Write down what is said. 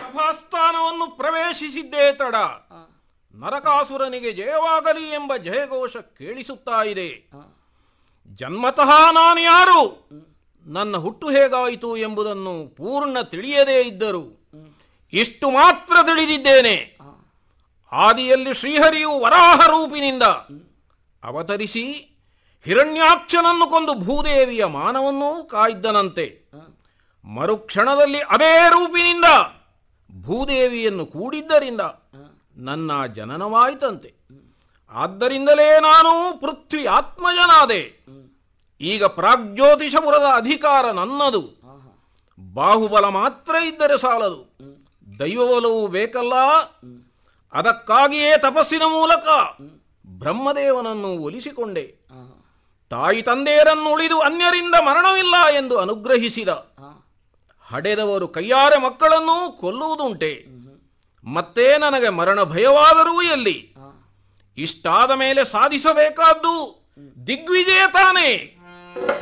ಸಭಾಸ್ಥಾನವನ್ನು ಪ್ರವೇಶಿಸಿದ್ದೇ ತಡ ನರಕಾಸುರನಿಗೆ ಜಯವಾಗಲಿ ಎಂಬ ಜಯಘೋಷ ಕೇಳಿಸುತ್ತಾ ಇದೆ ಜನ್ಮತಃ ನಾನು ಯಾರು ನನ್ನ ಹುಟ್ಟು ಹೇಗಾಯಿತು ಎಂಬುದನ್ನು ಪೂರ್ಣ ತಿಳಿಯದೇ ಇದ್ದರು ಇಷ್ಟು ಮಾತ್ರ ತಿಳಿದಿದ್ದೇನೆ ಆದಿಯಲ್ಲಿ ಶ್ರೀಹರಿಯು ವರಾಹ ರೂಪಿನಿಂದ ಅವತರಿಸಿ ಹಿರಣ್ಯಾಕ್ಷನನ್ನು ಕೊಂದು ಭೂದೇವಿಯ ಮಾನವನ್ನೂ ಕಾಯ್ದನಂತೆ ಮರುಕ್ಷಣದಲ್ಲಿ ಅದೇ ರೂಪಿನಿಂದ ಭೂದೇವಿಯನ್ನು ಕೂಡಿದ್ದರಿಂದ ನನ್ನ ಜನನವಾಯಿತಂತೆ ಆದ್ದರಿಂದಲೇ ನಾನು ಪೃಥ್ವಿ ಆತ್ಮಜನಾದೆ ಈಗ ಪ್ರಾಗ್ಜ್ಯೋತಿಷಪುರದ ಅಧಿಕಾರ ನನ್ನದು ಬಾಹುಬಲ ಮಾತ್ರ ಇದ್ದರೆ ಸಾಲದು ದೈವಬಲವು ಬೇಕಲ್ಲ ಅದಕ್ಕಾಗಿಯೇ ತಪಸ್ಸಿನ ಮೂಲಕ ಬ್ರಹ್ಮದೇವನನ್ನು ಒಲಿಸಿಕೊಂಡೆ ತಾಯಿ ತಂದೆಯರನ್ನು ಉಳಿದು ಅನ್ಯರಿಂದ ಮರಣವಿಲ್ಲ ಎಂದು ಅನುಗ್ರಹಿಸಿದ ಹಡೆದವರು ಕೈಯಾರೆ ಮಕ್ಕಳನ್ನು ಕೊಲ್ಲುವುದುಂಟೆ ಮತ್ತೆ ನನಗೆ ಮರಣ ಭಯವಾದರೂ ಎಲ್ಲಿ ಇಷ್ಟಾದ ಮೇಲೆ ಸಾಧಿಸಬೇಕಾದ್ದು ದಿಗ್ವಿಜಯ ತಾನೇ